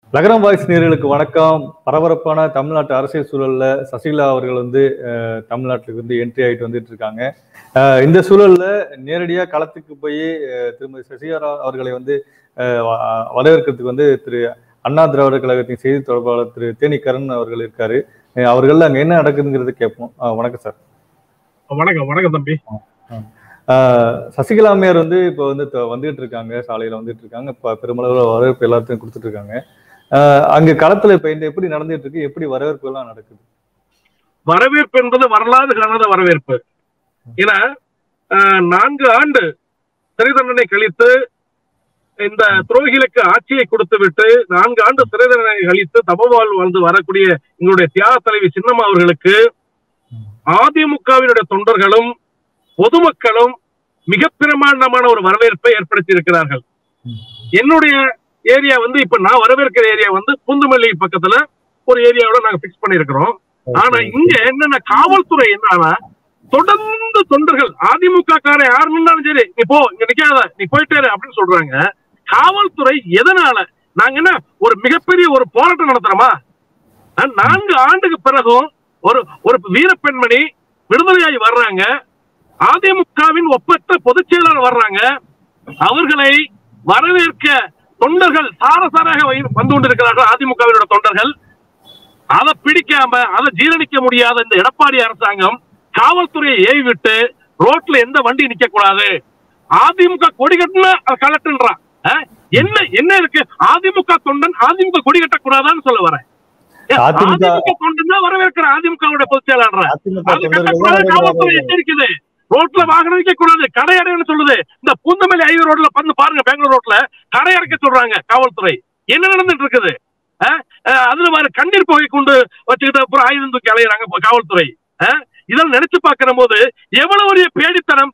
நகரம் வாய்ஸ் நேர்களுக்கு வணக்கம் பரபரப்பான தமிழ்நாட்டு அரசியல் சூழல்ல சசிகலா அவர்கள் வந்து அஹ், தமிழ்நாட்டுக்கு வந்து என்ட்ரி ஆயிட்டு வந்துட்டு இருக்காங்க அஹ், இந்த சூழல்ல நேரடியா களத்துக்கு போய் அஹ், திருமதி சசிகலா அவர்களை வந்து அஹ், வ- வரவேற்கிறதுக்கு வந்து திரு அண்ணா திராவிட கழகத்தின் செய்தி தொடர்பாளர் திரு தேனிக்கரன் அவர்கள் இருக்காரு அஹ், அவர்கள் அங்க என்ன நடக்குதுங்கிறது கேட்போம் அஹ், வணக்கம் சார் வணக்கம் வணக்கம் தம்பி ஆஹ் சசிகலா அம்மையார் வந்து இப்போ வந்து த- வந்துகிட்டு இருக்காங்க சாலையில வந்துட்டு இருக்காங்க இப்போ பெருமளவுல வரவேற்பு எல்லாத்தையும் கொடுத்துட்டு இருக்காங்க ஆஹ் அங்க களத்துல இப்ப இந்த எப்படி நடந்துட்டு இருக்கு எப்படி வரவேற்பு எல்லாம் நடக்குது வரவேற்பு என்பது வரலாறு காணாத வரவேற்பு ஏன்னா ஆஹ், நான்கு ஆண்டு சிறை தண்டனை கழித்து இந்த துரோகிகளுக்கு ஆட்சியை கொடுத்து விட்டு நான்கு ஆண்டு சிறை தண்டனை கழித்து தபவால் வந்து வரக்கூடிய எங்களுடைய தியாக தலைவி சின்னம்மா அவர்களுக்கு அதிமுகவினுடைய தொண்டர்களும் பொதுமக்களும் மிக பிரமாண்டமான ஒரு வரவேற்பை ஏற்படுத்தி இருக்கிறார்கள் ம். என்னுடைய ஏரியா வந்து இப்ப நான் வரவேற்கிற ஏரியா வந்து புந்துமல்லி பக்கத்துல ஒரு ஏரியாவோட நாங்க பிக்ஸ் பண்ணிருக்கிறோம் ஆனா இங்க என்னென்ன காவல்துறை என்னன்னா தொடர்ந்து தொண்டர்கள் அதிமுக கார யார் நின்னாலும் சரி நீ போ இங்க நிக்காத நீ போயிட்டே இரு அப்படின்னு சொல்றாங்க காவல்துறை எதனால நாங்க என்ன ஒரு மிகப்பெரிய ஒரு போராட்டம் நடத்துறோமா அஹ் நான்கு ஆண்டுக்கு பிறகும் ஒரு ஒரு வீர பெண்மணி விடுதலையாகி வர்றாங்க அதிமுகவின் ஒப்பற்ற பொதுச் செயலாளர் வர்றாங்க அவர்களை வரவேற்க தொண்டர்கள் சாரசாராக வை- வந்து கொண்டிருக்கிறார்கள் அதிமுகவினோட தொண்டர்கள் அதை பிடிக்காம அதை ஜீரணிக்க முடியாத இந்த எடப்பாடி அரசாங்கம் காவல்துறையை ஏவி விட்டு ரோட்ல எந்த வண்டி நிக்க கூடாது அதிமுக கொடி கட்டினா அதை கலட்டுன்றான் அஹ், என்ன என்ன இருக்கு அதிமுக தொண்டன் அதிமுக கொடி கட்டக்கூடாதான்னு சொல்ல வரேன் ஏன், அதிமுக அதிமுக தொண்டன் தான் வரவேற்கிற அதிமுகவுடைய பொதுச் செயலாளர் அதிமுக அது தொண்டர்கள் கட்டக்கூடாது தான் காவல்துறை வரவேற்கிறார்கள். எச்சரிக்குது ரோட்ல வாகனம் வைக்க கூடாது கடை அடையணும்னு சொல்லுது இந்த பூந்தமல்லி ஹைவே ரோட்ல வந்து பாருங்க பெங்களூர் ரோட்ல கடை அடைக்க சொல்றாங்க காவல்துறை என்ன நடந்துட்டு இருக்குது அஹ், அஹ், அதுல மாதிரி கண்ணீர் புகை கொண்டு வச்சுக்கிட்டு அப்புறம் ஆயுதம் தூக்கி அலையிறாங்க இப்ப காவல்துறை அஹ், இதெல்லாம் நினைச்சு பார்க்கிற போது எவ்வளவு ஒரு பேடித்தனம்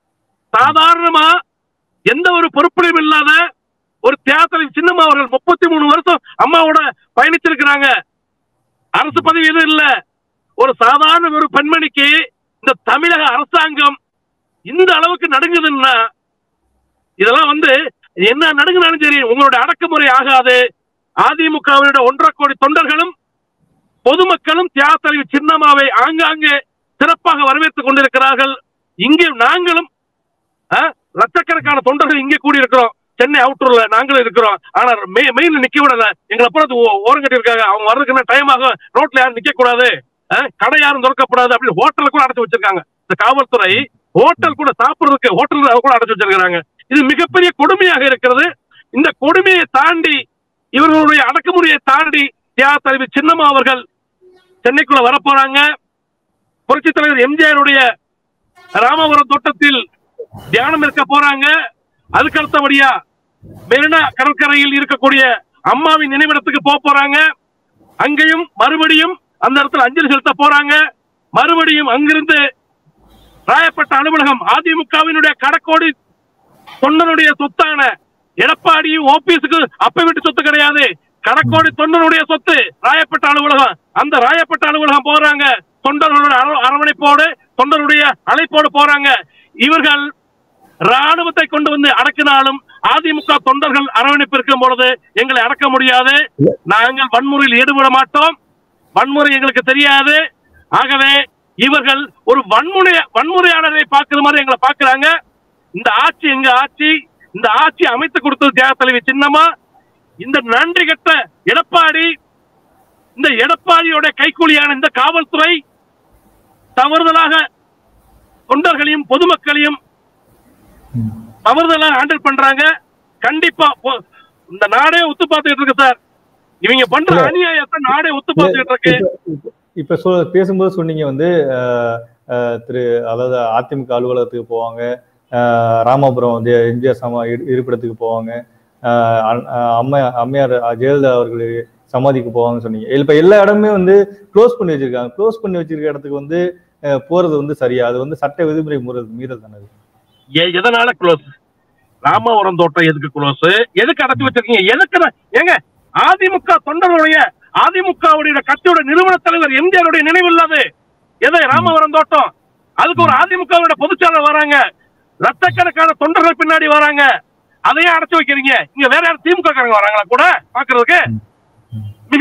சாதாரணமா எந்த ஒரு பொறுப்புடையும் இல்லாத ஒரு தியாகத்தில் சின்னம்மா அவர்கள் முப்பத்தி மூணு வருஷம் அம்மாவோட பயணிச்சிருக்கிறாங்க அரசு பதவி எதுவும் இல்ல ஒரு சாதாரண ஒரு பெண்மணிக்கு இந்த தமிழக அரசாங்கம் இந்த அளவுக்கு நடுங்குதுன்னா இதெல்லாம் வந்து என்ன நடுங்கினாலும் சரி உங்களுடைய அடக்குமுறை ஆகாது அதிமுகவினுடைய ஒன்றரை கோடி தொண்டர்களும் பொதுமக்களும் தியாக தலைவி சின்னம்மாவை ஆங்காங்கே சிறப்பாக வரவேற்றுக் கொண்டிருக்கிறார்கள் இங்கே நாங்களும் அஹ், லட்சக்கணக்கான தொண்டர்கள் இங்கே கூடி இருக்கிறோம் சென்னை அவுட்டூர்ல நாங்களும் இருக்கிறோம் ஆனா மெயின் நிக்க விடல எங்களை அப்புறம் ஓரம் கட்டி இருக்காங்க அவங்க வர்றதுக்கு என்ன டைம் ஆகும் ரோட்ல யாரும் நிக்க கூடாது அஹ், கடை யாரும் திறக்கப்படாது அப்படின்னு ஹோட்டல கூட அடைச்சு வச்சிருக்காங்க இந்த காவல்துறை ஹோட்டல் கூட சாப்பிடுறதுக்கு ஹோட்டல் கூட அடைச்சு வச்சிருக்காங்க இது மிகப்பெரிய கொடுமையாக இருக்கிறது இந்த கொடுமையை தாண்டி இவர்களுடைய அடக்குமுறையை தாண்டி தியாக தலைவி சின்னம்மா அவர்கள் சென்னைக்குள்ள வரப்போறாங்க புரட்சித் தலைவர் எம்ஜிஆருடைய ராமபுரம் தோட்டத்தில் தியானம் இருக்க போறாங்க அதுக்கு அடுத்தபடியா மெரினா கடற்கரையில் இருக்கக்கூடிய அம்மாவின் நினைவிடத்துக்கு போக போறாங்க அங்கேயும் மறுபடியும் அந்த இடத்துல அஞ்சலி செலுத்த போறாங்க மறுபடியும் அங்கிருந்து ராயப்பட்ட அலுவலகம் அதிமுகவினுடைய கடக்கோடி தொண்டனுடைய சொத்தான எடப்பாடியும் ஓபிஎஸ்க்கு அப்ப வீட்டு சொத்து கிடையாது கடக்கோடி தொண்டனுடைய சொத்து ராயப்பட்ட அலுவலகம் அந்த ராயப்பட்ட அலுவலகம் போறாங்க தொண்டர்களுடைய அரவ- அரவணைப்போடு தொண்டருடைய அழைப்போடு போறாங்க இவர்கள் ராணுவத்தை கொண்டு வந்து அடக்கினாலும் அதிமுக தொண்டர்கள் அரவணைப்பு இருக்கும் பொழுது எங்களை அடக்க முடியாது நாங்கள் வன்முறையில் ஈடுபட மாட்டோம் வன்முறை எங்களுக்கு தெரியாது ஆகவே இவர்கள் ஒரு வன்முறை வன்முறையாளரை பார்க்கிற மாதிரி எங்களை பார்க்கறாங்க இந்த ஆட்சி எங்க ஆட்சி இந்த ஆட்சி அமைத்து கொடுத்தது தியாக தலைவி சின்னமா இந்த நன்றி கட்ட எடப்பாடி இந்த எடப்பாடியோட கைக்கூலியான இந்த காவல்துறை தவறுதலாக தொண்டர்களையும் பொதுமக்களையும் ம். தவறுதலாக ஹேண்டில் பண்றாங்க கண்டிப்பா பொ- இந்த நாடே ஒத்து பார்த்துக்கிட்டு இருக்கு சார் இவங்க பண்ற இல்ல. அநியாயத்தை நாடே ஒத்து பார்த்துக்கிட்டு இருக்கு இப்ப- இப்ப- இப்ப சொ பேசும்போது சொன்னீங்க வந்து அஹ், அஹ், திரு அதாவது அதிமுக அலுவலகத்துக்கு போவாங்க அஹ், ராமாபுரம் வந்து எம்ஜிஆர் சமா இரு- இருப்பிடத்துக்கு போவாங்க அஹ், அ- அஹ், அம்மா அம்மையார் ஜெயலலிதா அவர்கள் சமாதிக்கு போவாங்கன்னு சொன்னீங்க இப்ப எல்லா இடமே வந்து க்ளோஸ் பண்ணி வச்சிருக்காங்க க்ளோஸ் பண்ணி வச்சிருக்க இடத்துக்கு வந்து அஹ், போறது வந்து சரியா அது வந்து சட்ட விதிமுறை மீறல் மீறல் தானே அது. எ- எதனால க்ளோஸ் ராமவரம் தோட்டம் எதுக்கு க்ளோஸ் எதுக்கு அடைச்சு வச்சிருக்கீங்க எதுக்கு நான்- ஏங்க அதிமுக தொண்டர்களுடைய அதிமுகவுடைய கட்சியோட நிறுவன தலைவர் எம்ஜிஆருடைய நினைவு இல்லாது எதை ராமவரம் தோட்டம் அதுக்கு ஒரு அதிமுகவுடைய பொதுச்செயலாளர் வராங்க லட்சக்கணக்கான தொண்டர்கள் பின்னாடி வராங்க அதையே அடைச்சு வைக்கிறீங்க இங்க வேற யாரும் திமுக காரங்க வராங்களா கூட பாக்குறதுக்கு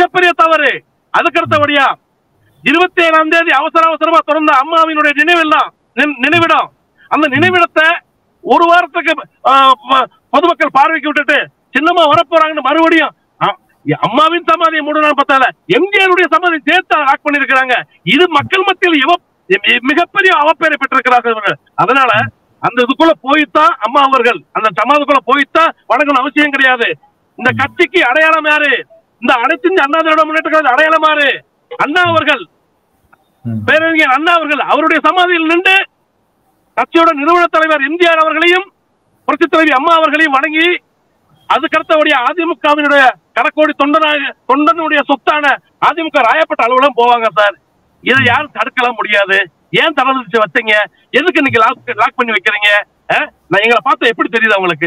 மிகப்பெரிய தவறு அதுக்கு அடுத்தபடியா இருபத்தி ஏழாம் தேதி அவசர அவசரமா திறந்த அம்மாவினுடைய நினைவெல்லாம் நின்- நினைவிடம் அந்த நினைவிடத்தை ஒரு வாரத்துக்கு ஆ, ம- பொதுமக்கள் பார்வைக்கு விட்டுட்டு சின்னம்மா வரப்போறாங்கன்னு மறுபடியும் ஆ, அம்மாவின் சமாதியை மூடலாம் பார்த்தால எம்ஜிஆருடைய சமாதி சேர்த்து லாக் பண்ணிருக்கிறாங்க இது மக்கள் மத்தியில் எவ மி- மிகப்பெரிய அவப்பெயரை பெற்றிருக்கிறார்கள் இவர்கள். அதனால அந்த இதுக்குள்ள போய்த்தான் அம்மா அவர்கள் அந்த சமாதிக்குள்ள போய்த்தான் வணங்கணும் அவசியம் கிடையாது இந்த கட்சிக்கு அடையாளம் யாரு இந்த அனைத்து இந்திய அண்ணா திராவிட முன்னேற்ற கழக அடையாளம் யாரு அண்ணா அவர்கள் ம். பேரறிஞர் அண்ணா அவர்கள் அவருடைய சமாதியில் நின்று கட்சியோட நிறுவன தலைவர் எம்ஜிஆர் அவர்களையும் புரட்சி தலைவி அம்மா அவர்களையும் வணங்கி அதுக்கடுத்தபடிய அதிமுகவினுடைய கடக்கோடி தொண்டனாக தொண்டனுடைய சொத்தான அதிமுக ராயப்பட்ட அலுவலகம் போவாங்க சார் இதை யாரும் தடுக்கலாம் முடியாது ஏன் தடை வச்சீங்க எதுக்கு இன்னைக்கு லாக் லாக் பண்ணி வைக்கிறீங்க அஹ்? நான் எங்களை பார்த்தா எப்படி தெரியுது அவங்களுக்கு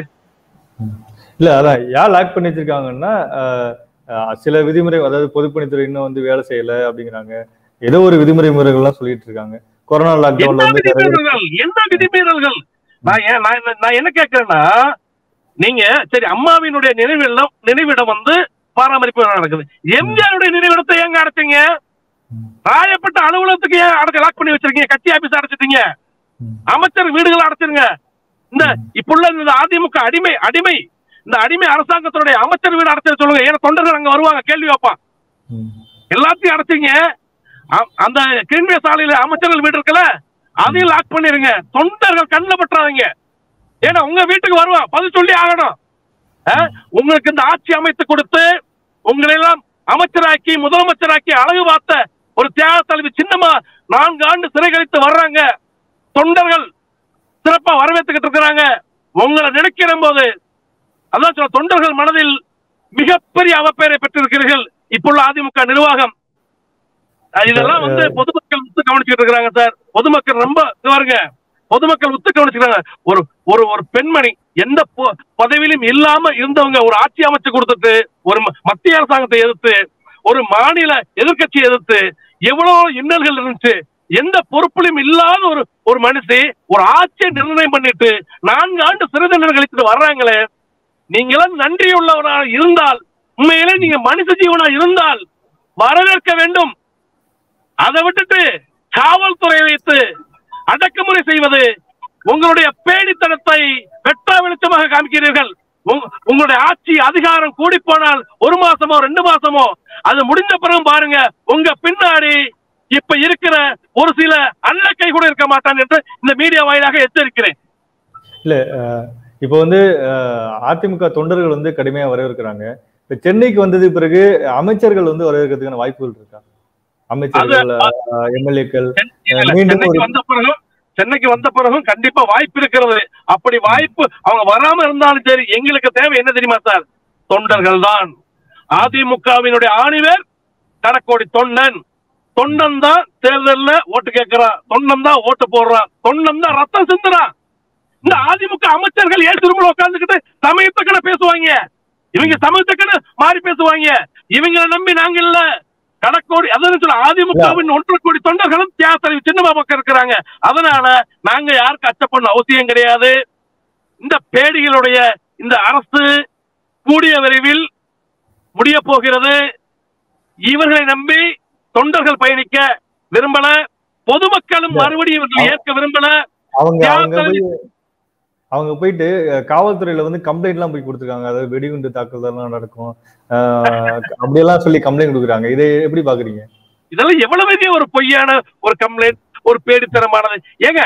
இல்ல அதான் யார் லாக் பண்ணி வச்சிருக்காங்கன்னா அஹ், அஹ், சில விதிமுறை அதாவது பொதுப்பணித்துறை இன்னும் வந்து வேலை செய்யல அப்படிங்கிறாங்க ஏதோ ஒரு விதிமுறை முறைகள்லாம் சொல்லிட்டு இருக்காங்க கொரோனா என்ன லாக்டவுன்ல வந்து நிறைய விதிமீறல்கள் என்ன விதிமீறல்கள் நான் ஏன் நான் என்ன- நான் என்ன கேட்கிறேன்னா நீங்க சரி அம்மாவினுடைய நினைவிடம் நினைவிடம் வந்து பராமரிப்பு நடக்குது எம்ஜிஆருடைய நினைவிடத்தை எங்க அடைச்சீங்க ம். ராயப்பட்ட அலுவலகத்துக்கு ஏன் அடக்க லாக் பண்ணி வச்சிருக்கீங்க கட்சி ஆபீஸ் அடைச்சிட்டீங்க ம். அமைச்சர் வீடுகள் அடைச்சிருங்க இந்த இப்புள்ள இந்த அதிமுக அடிமை அடிமை இந்த அடிமை அரசாங்கத்தினுடைய அமைச்சர் வீடு அடைச்சது சொல்லுங்க ஏன்னா தொண்டர்கள் அங்க வருவாங்க கேள்வி வைப்பான் ம். எல்லாத்தையும் அடைச்சிங்க அ- அந்த கிருமிய சாலையில அமைச்சர்கள் வீடு இருக்குல்ல அதையும் லாக் பண்ணிருங்க தொண்டர்கள் கண்ணில் பற்றாதீங்க ஏன்னா உங்க வீட்டுக்கு வருவான் பதில் சொல்லி ஆகணும் ஆ? உங்களுக்கு இந்த ஆட்சி அமைத்து கொடுத்து உங்களை எல்லாம் அமைச்சராக்கி முதலமைச்சராக்கி அழகு பார்த்த ஒரு தியாக தலைவி சின்னமா நான்கு ஆண்டு சிறை கழித்து வர்றாங்க தொண்டர்கள் சிறப்பா வரவேற்றுக்கிட்டு இருக்கிறாங்க உங்களை நினைக்கிற போது அதான் சொல்ல தொண்டர்கள் மனதில் மிகப்பெரிய அவப்பெயரை பெற்றிருக்கிறீர்கள் இப்போள்ள அதிமுக நிர்வாகம் அஹ் இதெல்லாம் வந்து பொதுமக்கள் உத்து கவனிச்சுட்டு இருக்கிறாங்க சார் பொதுமக்கள் ரொம்ப இது பாருங்க பொதுமக்கள் உத்து கவனிச்சுக்கிறாங்க ஒரு ஒரு ஒரு பெண்மணி எந்த பொ- பதவியிலும் இல்லாம இருந்தவங்க ஒரு ஆட்சி அமைச்சு கொடுத்துட்டு ஒரு ம- மத்திய அரசாங்கத்தை எதிர்த்து ஒரு மாநில எதிர்க்கட்சி எதிர்த்து எவ்வளவு இன்னல்கள் இருந்துச்சு எந்த பொறுப்பிலும் இல்லாத ஒரு ஒரு மனுஷி ஒரு ஆட்சியை நிர்ணயம் பண்ணிட்டு நான்கு ஆண்டு சிறை தண்டனை கழிச்சுட்டு வர்றாங்களே நீங்களும் நன்றி உள்ளவராக இருந்தால் உண்மையிலே நீங்க மனுஷ ஜீவனா இருந்தால் வரவேற்க வேண்டும் அதை விட்டுட்டு காவல்துறை வைத்து அடக்குமுறை செய்வது உங்களுடைய பேடித்தனத்தை வெட்டா வெளிச்சமாக காமிக்கிறீர்கள் உங்க- உங்களுடைய ஆட்சி அதிகாரம் கூடி போனால் ஒரு மாசமோ ரெண்டு மாசமோ அது முடிஞ்ச பிறகு பாருங்க உங்க பின்னாடி இப்ப இருக்கிற ஒரு சில அன்னக்கை கூட இருக்க மாட்டான் என்று இந்த மீடியா வாயிலாக எச்சரிக்கிறேன் இப்போ வந்து அஹ், அதிமுக தொண்டர்கள் வந்து கடுமையா வரவேற்கிறாங்க இப்ப சென்னைக்கு வந்தது பிறகு அமைச்சர்கள் வந்து வரவேற்கிறதுக்கான வாய்ப்புகள் இருக்கா அமைச்சர்கள் எம்எல்ஏக்கள் இல்ல, மீண்டும் சென்னைக்கு ஒரு- வந்த பிறகும் சென்னைக்கு வந்த பிறகும் கண்டிப்பா வாய்ப்பு இருக்கிறது அப்படி வாய்ப்பு அவங்க வராம இருந்தாலும் சரி எங்களுக்கு தேவை என்ன தெரியுமா சார் தொண்டர்கள் தான் அதிமுகவினுடைய ஆணிவர் கடக்கோடி தொண்டன் தொண்டன் தான் தேர்தல்ல ஓட்டு கேட்கிறான் தொண்டன் தான் ஓட்டு போடுறான் தொண்டன் தான் ரத்தம் சிந்துறான் இந்த அதிமுக அமைச்சர்கள் ஏழு திரும்ப உட்கார்ந்துக்கிட்டு சமயத்துக்கன பேசுவாங்க இவங்க சமயத்துக்கன மாறி பேசுவாங்க இவங்களை நம்பி நாங்க இல்ல கடக்கோடி அதான் சொல்ல அதிமுகவின் ஒன்றரை கோடி தொண்டர்களும் தியாகத்தலைவி சின்னமா பக்கம் இருக்கிறாங்க அதனால நாங்க யாருக்கு அச்சப்படணும் அவசியம் கிடையாது இந்த பேடிகளுடைய இந்த அரசு கூடிய விரைவில் முடிய போகிறது இவர்களை நம்பி தொண்டர்கள் பயணிக்க விரும்பல பொதுமக்களும் மறுபடியும் இவர்கள் ஏற்க விரும்பல அவங்க அவங்க தியாகத்தலைவி போய் அவங்க போயிட்டு அஹ், காவல்துறையில வந்து கம்ப்ளைண்ட் எல்லாம் போய் கொடுத்துருக்காங்க அதாவது வெடிகுண்டு தாக்குதல் எல்லாம் நடக்கும் அஹ், அப்படியெல்லாம் சொல்லி கம்ப்ளைண்ட் கொடுக்குறாங்க இதை எப்படி பாக்குறீங்க இதெல்லாம் எவ்வளவு பெரிய ஒரு பொய்யான ஒரு கம்ப்ளைண்ட் ஒரு பேடித்தனமானது ஏங்க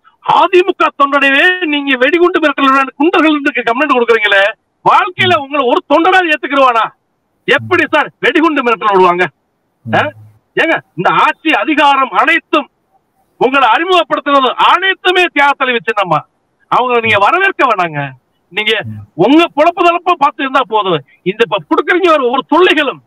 அதிமுக தொண்டனவே நீங்க வெடிகுண்டு மிரட்டல் குண்டர்களுக்கு கம்ப்ளைண்ட் கொடுக்குறீங்களே வாழ்க்கையில உங்களை ஒரு தொண்டனா ஏத்துக்கிடுவானா எப்படி சார் வெடிகுண்டு மிரட்டல் விடுவாங்க ஆ? ஏங்க இந்த ஆட்சி அதிகாரம் அனைத்தும் உங்களை அறிமுகப்படுத்துறது அனைத்துமே தியாக தலைவி சின்னம்மா அவங்க நீங்க வரவேற்க வேணாங்க நீங்க உங்க பொழப்பு தளப்ப பார்த்து இருந்தா போதும் இந்த இப்ப கொடுக்குறீங்க ஒரு ஒரு தொல்லைகளும்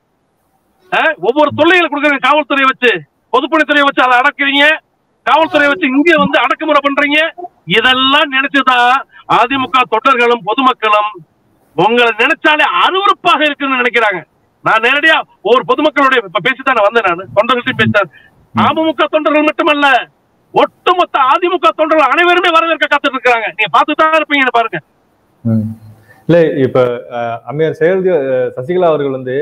ஆ? ஒவ்வொரு தொல்லைகளை கொடுக்குறீங்க காவல்துறையை வச்சு பொதுப்பணித்துறையை வச்சு அதை அடக்குறீங்க காவல்துறையை வச்சு இங்க வந்து அடக்குமுறை பண்றீங்க இதெல்லாம் நினைச்சுதான் அதிமுக தொண்டர்களும் பொதுமக்களும் உங்களை நினைச்சாலே அருவருப்பாக இருக்குன்னு நினைக்கிறாங்க நான் நேரடியா ஒவ்வொரு பொதுமக்களுடைய இப்ப பேசித்தானே வந்தேன் நான் தொண்டர்கள்ட்டையும் பேசிட்டேன் அமமுக தொண்டர்கள் மட்டுமல்ல ஒட்டுமொத்த அதிமுக தொண்டர்கள் அனைவருமே வரவேற்க காத்துட்டு இருக்காங்க நீங்க பார்த்துட்டு தான் இருப்பீங்க பாருங்க இல்ல இப்ப அஹ், அம்மையார் செயல் சசிகலா அவர்கள் வந்து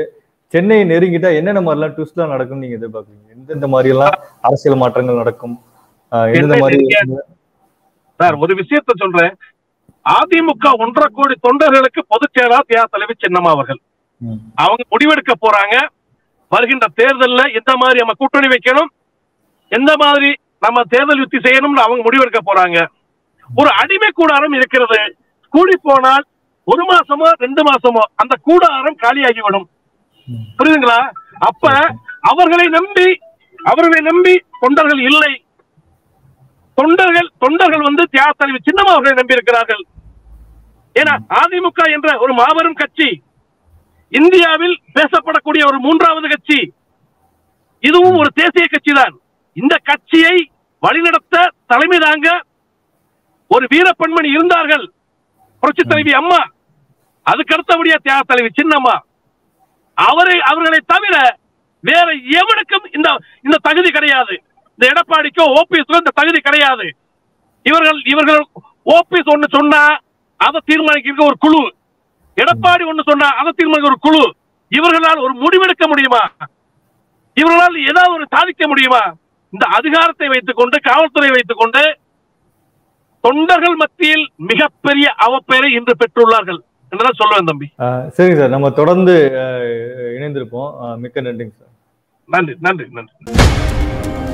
சென்னையை நெருங்கிட்டா என்னென்ன மாதிரிலாம் ட்விஸ்ட்லாம் நடக்கும்னு நீங்க எதிர்பார்க்குறீங்க எந்தெந்த மாதிரி எல்லாம் அரசியல் மாற்றங்கள் நடக்கும் ஆஹ் எந்தெந்த சென்னை மாதிரி நெருங்கிய- சார் ஒரு விஷயத்த சொல்றேன் அதிமுக ஒன்றரை கோடி தொண்டர்களுக்கு பொதுச் செயலாளர் தியா தலைவி சின்னம்மா அவர்கள் ம், அவங்க முடிவெடுக்க போறாங்க வருகின்ற தேர்தல்ல எந்த மாதிரி நம்ம கூட்டணி வைக்கணும் எந்த மாதிரி நம்ம தேர்தல் யுத்தி செய்யணும்னு அவங்க முடிவெடுக்க போறாங்க ஒரு அடிமை கூடாரம் இருக்கிறது கூடி போனால் ஒரு மாசமோ ரெண்டு மாசமோ அந்த கூடாரம் காலியாகிவிடும் ம். புரியுதுங்களா அப்ப அவர்களை நம்பி அவர்களை நம்பி தொண்டர்கள் இல்லை தொண்டர்கள் தொண்டர்கள் வந்து தியாக தலைவி சின்னம்மா அவர்களை நம்பி இருக்கிறார்கள் ஏன்னா அதிமுக என்ற ஒரு மாபெரும் கட்சி இந்தியாவில் பேசப்படக்கூடிய ஒரு மூன்றாவது கட்சி இதுவும் ஒரு தேசிய கட்சி தான் இந்த கட்சியை வழிநடத்த தலைமை தாங்க ஒரு வீரப்பெண்மணி இருந்தார்கள் புரட்சி தலைவி அம்மா அதுக்கு அடுத்தபடியா தியாக தலைவி சின்னம்மா அவரை அவர்களை தவிர வேற எவனுக்கும் இந்த இந்த தகுதி கிடையாது இந்த எடப்பாடிக்கோ ஓபிஎஸ்க்கோ இந்த தகுதி கிடையாது இவர்கள் இவர்கள் ஓபிஎஸ் ஒண்ணு சொன்னா அதை தீர்மானிக்க ஒரு குழு எடப்பாடி ஒண்ணு சொன்னா அதை தீர்மானிக்க ஒரு குழு இவர்களால் ஒரு முடிவெடுக்க முடியுமா இவர்களால் ஏதாவது ஒரு சாதிக்க முடியுமா இந்த அதிகாரத்தை வைத்துக் கொண்டு காவல்துறை வைத்துக் கொண்டு தொண்டர்கள் மத்தியில் மிகப்பெரிய அவப்பெயரை இன்று பெற்றுள்ளார்கள் என்றுதான் சொல்லுவேன் தம்பி ஆஹ் சரிங்க சார் நம்ம தொடர்ந்து ஆஹ் இணைந்திருப்போம் ஆஹ் மிக்க நன்றிங்க சார் நன்றி நன்றி நன்றி